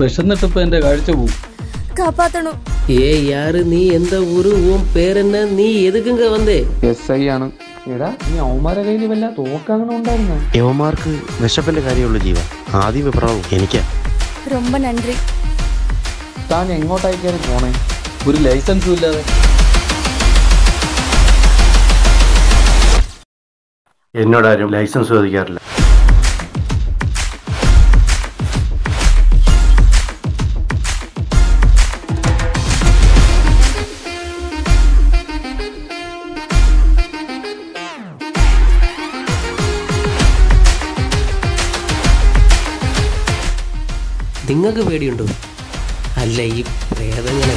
വിശന്നിട്ടപ്പോ എന്റെ കാഴ്ച പോകും காப்பாத்தணும் ஏ யாரு நீ எந்த ஊரு உன் பேர் என்ன நீ எதுக்குங்க வந்தே എസ് ഐ ആണ് എടാ നീ അവന്മാരെ കയ്യിൽ വല്ല തോക്കങ്ങനെ ഉണ്ടായിരുന്നോ യവന്മാർക്ക് വിശപ്പിന്റെ കാര്യമുള്ളൂ ജീവ ആദ്യം വിപ്രവും എനിക്കാ ரொம்ப நன்றி താൻ എങ്ങോട്ടായിക്കാണ് പോണേ ഒരു ലൈസൻസും ഇല്ലാതെ എന്നോടാരും ലൈസൻസ് ചോദിക്കാറില്ല നിങ്ങൾക്ക് പേടിയുണ്ടോ അല്ല ഈ പ്രേതങ്ങളെ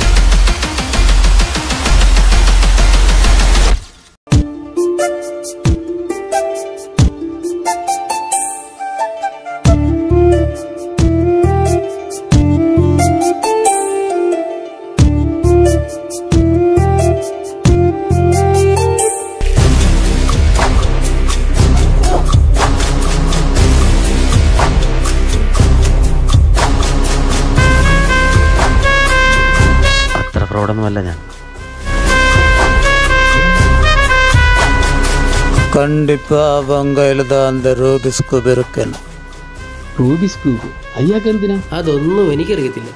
അത്ര ഫ്രോഡൊന്നുമല്ല ഞാൻ கண்டிப்பா அவங்க தான் அந்த ரூபிஸ்க்கு இருக்கணும் റൂബിസ് ക്യൂബ് അയ്യാക്ക് എന്തിനാ അതൊന്നും എനിക്കറിയത്തില്ല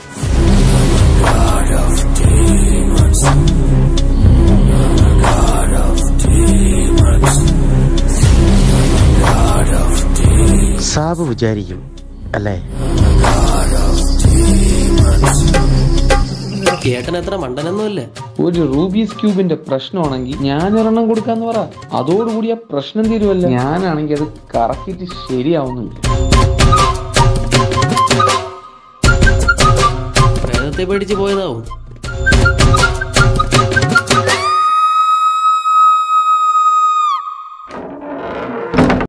സാബ് വിചാരിക്കും അല്ലേ ചേട്ടൻ അത്ര മണ്ടനൊന്നുമല്ല ഒരു റൂബീസ് ക്യൂബിന്റെ പ്രശ്നമാണെങ്കിൽ ഞാൻ ഒരെണ്ണം കൊടുക്കാന്ന് പറ അതോടുകൂടി ആ പ്രശ്നം തീരുമല്ല ഞാനാണെങ്കിൽ അത് കറക്കിയിട്ട് ശരിയാവുന്നില്ല പ്രേതത്തെ പേടിച്ച് പോയതാവും